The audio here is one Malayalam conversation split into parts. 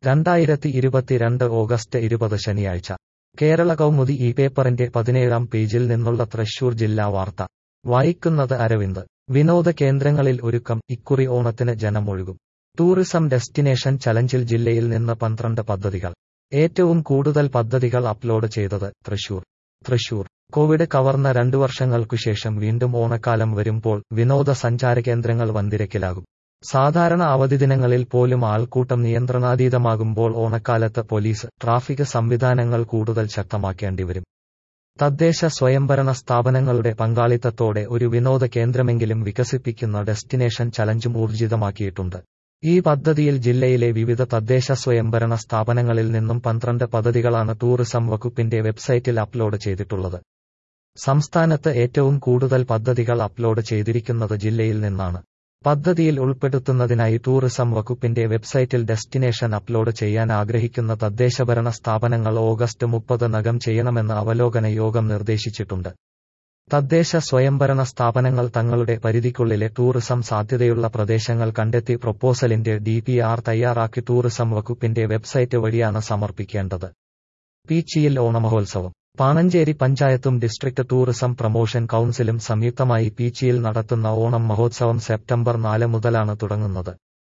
രണ്ടായിരത്തി ഇരുപത്തിരണ്ട് ഓഗസ്റ്റ് ഇരുപത് ശനിയാഴ്ച കേരള കൗമുദി ഈ പേപ്പറിന്റെ പതിനേഴാം പേജിൽ നിന്നുള്ള തൃശൂർ ജില്ലാ വാർത്ത വായിക്കുന്നത് അരവിന്ദ് വിനോദ കേന്ദ്രങ്ങളിൽ ഒരുക്കം ഇക്കുറി ഓണത്തിന് ജനമൊഴുകും ടൂറിസം ഡെസ്റ്റിനേഷൻ ചലഞ്ചിൽ ജില്ലയിൽ നിന്ന് പന്ത്രണ്ട് പദ്ധതികൾ ഏറ്റവും കൂടുതൽ പദ്ധതികൾ അപ്ലോഡ് ചെയ്തത് തൃശൂർ തൃശൂർ കോവിഡ് കവർന്ന രണ്ടു വർഷങ്ങൾക്കുശേഷം വീണ്ടും ഓണക്കാലം വരുമ്പോൾ വിനോദസഞ്ചാര കേന്ദ്രങ്ങൾ വൻതിരക്കിലാകും സാധാരണ അവധി ദിനങ്ങളിൽ പോലും ആൾക്കൂട്ടം നിയന്ത്രണാതീതമാകുമ്പോൾ ഓണക്കാലത്ത് പോലീസ് ട്രാഫിക് സംവിധാനങ്ങൾ കൂടുതൽ ശക്തമാക്കേണ്ടിവരും തദ്ദേശ സ്വയംഭരണ സ്ഥാപനങ്ങളുടെ പങ്കാളിത്തത്തോടെ ഒരു വിനോദ കേന്ദ്രമെങ്കിലും വികസിപ്പിക്കുന്ന ഡെസ്റ്റിനേഷൻ ചലഞ്ചും ഊർജിതമാക്കിയിട്ടുണ്ട് ഈ പദ്ധതിയിൽ ജില്ലയിലെ വിവിധ തദ്ദേശ സ്വയംഭരണ സ്ഥാപനങ്ങളിൽ നിന്നും പന്ത്രണ്ട് പദ്ധതികളാണ് ടൂറിസം വകുപ്പിന്റെ വെബ്സൈറ്റിൽ അപ്ലോഡ് ചെയ്തിട്ടുള്ളത് സംസ്ഥാനത്ത് ഏറ്റവും കൂടുതൽ പദ്ധതികൾ അപ്ലോഡ് ചെയ്തിരിക്കുന്നത് ജില്ലയിൽ നിന്നാണ് പദ്ധതിയിൽ ഉൾപ്പെടുത്തുന്നതിനായി ടൂറിസം വകുപ്പിന്റെ വെബ്സൈറ്റിൽ ഡെസ്റ്റിനേഷൻ അപ്ലോഡ് ചെയ്യാൻ ആഗ്രഹിക്കുന്ന തദ്ദേശഭരണ സ്ഥാപനങ്ങൾ ഓഗസ്റ്റ് മുപ്പതിനകം ചെയ്യണമെന്ന് അവലോകന യോഗം നിർദ്ദേശിച്ചിട്ടുണ്ട് തദ്ദേശ സ്വയംഭരണ സ്ഥാപനങ്ങൾ തങ്ങളുടെ പരിധിക്കുള്ളിലെ ടൂറിസം സാധ്യതയുള്ള പ്രദേശങ്ങൾ കണ്ടെത്തി പ്രൊപ്പോസലിന്റെ ഡി പി ആർ തയ്യാറാക്കി ടൂറിസം വകുപ്പിന്റെ വെബ്സൈറ്റ് വഴിയാണ് സമർപ്പിക്കേണ്ടത് പീച്ചിയിൽ ഓണമഹോത്സവം പാണഞ്ചേരി പഞ്ചായത്തും ഡിസ്ട്രിക്ട് ടൂറിസം പ്രൊമോഷൻ കൌൺസിലും സംയുക്തമായി പീച്ചിയിൽ നടത്തുന്ന ഓണം മഹോത്സവം സെപ്റ്റംബർ നാല് മുതലാണ് തുടങ്ങുന്നത്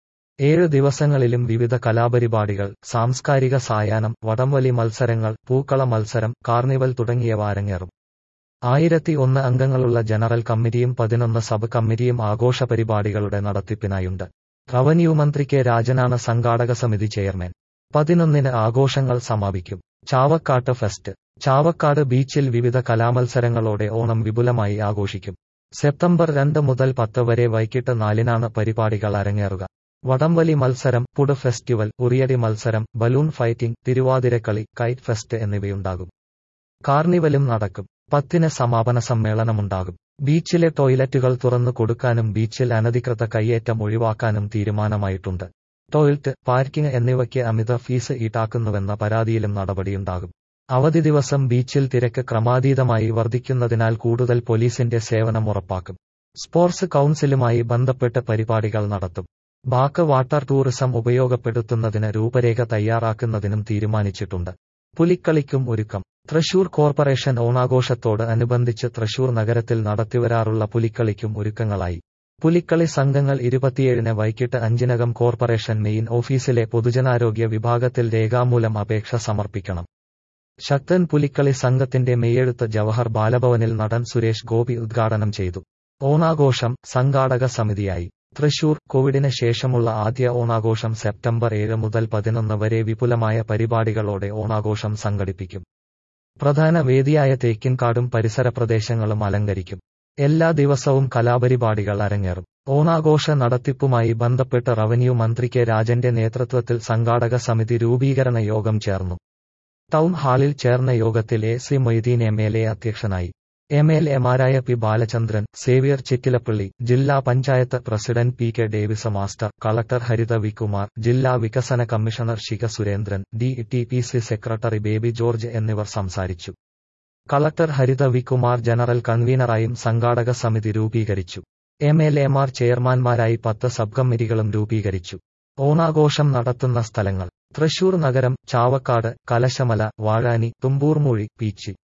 ഏഴ് ദിവസങ്ങളിലും വിവിധ കലാപരിപാടികൾ സാംസ്കാരിക സായാഹ്നം വടംവലി മത്സരങ്ങൾ പൂക്കള മത്സരം കാർണിവൽ തുടങ്ങിയവ അരങ്ങേറും ആയിരത്തി ഒന്ന് അംഗങ്ങളുള്ള ജനറൽ കമ്മിറ്റിയും പതിനൊന്ന് സബ് കമ്മിറ്റിയും ആഘോഷ പരിപാടികളുടെ നടത്തിപ്പിനായുണ്ട് റവന്യൂ മന്ത്രി കെ രാജനാണ് സംഘാടക സമിതി ചെയർമാൻ പതിനൊന്നിന് ആഘോഷങ്ങൾ സമാപിക്കും ചാവക്കാട്ട് ഫെസ്റ്റ് ചാവക്കാട് ബീച്ചിൽ വിവിധ കലാമത്സരങ്ങളോടെ ഓണം വിപുലമായി ആഘോഷിക്കും സെപ്റ്റംബർ രണ്ട് മുതൽ പത്ത് വരെ വൈകിട്ട് നാലിനാണ് പരിപാടികൾ അരങ്ങേറുക വടംവലി മത്സരം പുഡ് ഫെസ്റ്റിവൽ ഉറിയടി മത്സരം balloon fighting Thiruvathirakali kite fest എന്നിവയുണ്ടാകും കാർണിവലും നടക്കും പത്തിന് സമാപന സമ്മേളനമുണ്ടാകും ബീച്ചിലെ ടോയ്ലറ്റുകൾ തുറന്നു കൊടുക്കാനും ബീച്ചിൽ അനധികൃത കയ്യേറ്റം ഒഴിവാക്കാനും തീരുമാനമായിട്ടുണ്ട് ടോയ്ലറ്റ് പാർക്കിംഗ് എന്നിവയ്ക്ക് അമിത ഫീസ് ഈടാക്കുന്നുവെന്ന പരാതിയിലും നടപടിയുണ്ടാകും അവധി ദിവസം ബീച്ചിൽ തിരക്ക് ക്രമാതീതമായി വർദ്ധിക്കുന്നതിനാൽ കൂടുതൽ പോലീസിന്റെ സേവനം ഉറപ്പാക്കും സ്പോർട്സ് കൌൺസിലുമായി ബന്ധപ്പെട്ട് പരിപാടികൾ നടത്തും ബാക്ക് വാട്ടർ ടൂറിസം ഉപയോഗപ്പെടുത്തുന്നതിന് രൂപരേഖ തയ്യാറാക്കുന്നതിനും തീരുമാനിച്ചിട്ടുണ്ട് പുലിക്കളിക്കും ഒരുക്കം തൃശൂർ കോർപ്പറേഷൻ ഓണാഘോഷത്തോട് അനുബന്ധിച്ച് തൃശൂർ നഗരത്തിൽ നടത്തിവരാറുള്ള പുലിക്കളിക്കും ഒരുക്കങ്ങളായി പുലിക്കളി സംഘങ്ങൾ ഇരുപത്തിയേഴിന് വൈകിട്ട് അഞ്ചിനകം കോർപ്പറേഷൻ മെയിൻ ഓഫീസിലെ പൊതുജനാരോഗ്യ വിഭാഗത്തിൽ രേഖാമൂലം അപേക്ഷ സമർപ്പിക്കണം ശക്തൻ പുലിക്കളി സംഘത്തിന്റെ മെയ്യെഴുത്ത് ജവഹർ ബാലഭവനിൽ നടൻ സുരേഷ് ഗോപി ഉദ്ഘാടനം ചെയ്തു ഓണാഘോഷം സംഘാടക സമിതിയായി തൃശൂർ കോവിഡിന് ശേഷമുള്ള ആദ്യ ഓണാഘോഷം സെപ്റ്റംബർ ഏഴ് മുതൽ പതിനൊന്ന് വരെ വിപുലമായ പരിപാടികളോടെ ഓണാഘോഷം സംഘടിപ്പിക്കും പ്രധാന വേദിയായ തേക്കിൻകാടും പരിസര പ്രദേശങ്ങളും അലങ്കരിക്കും എല്ലാ ദിവസവും കലാപരിപാടികൾ അരങ്ങേറും ഓണാഘോഷ നടത്തിപ്പുമായി ബന്ധപ്പെട്ട് റവന്യൂ മന്ത്രി കെ രാജന്റെ നേതൃത്വത്തിൽ സംഘാടക സമിതി രൂപീകരണ യോഗം ചേർന്നു ടൗൺ ഹാളിൽ ചേർന്ന യോഗത്തിൽ A C Moideen M L A അധ്യക്ഷനായി എം എൽ എമാരായ പി ബാലചന്ദ്രൻ സേവിയർ ചിറ്റിലപ്പള്ളി ജില്ലാ panchayat president P K Davis master collector Haritha V Kumar ജില്ലാ വികസന commissioner Shikha Surendran D T P C secretary Baby George എന്നിവർ സംസാരിച്ചു collector Haritha V Kumar general കൺവീനറായും സംഘാടക സമിതി രൂപീകരിച്ചു എം എൽ എമാർ ചെയർമാൻമാരായി പത്ത് സബ് കമ്മിറ്റികളും രൂപീകരിച്ചു ഓണാഘോഷം നടത്തുന്ന സ്ഥലങ്ങൾ തൃശൂർ നഗരം ചാവക്കാട് കലശമല വാഴാനി തുമ്പൂർമൂഴി പീച്ചി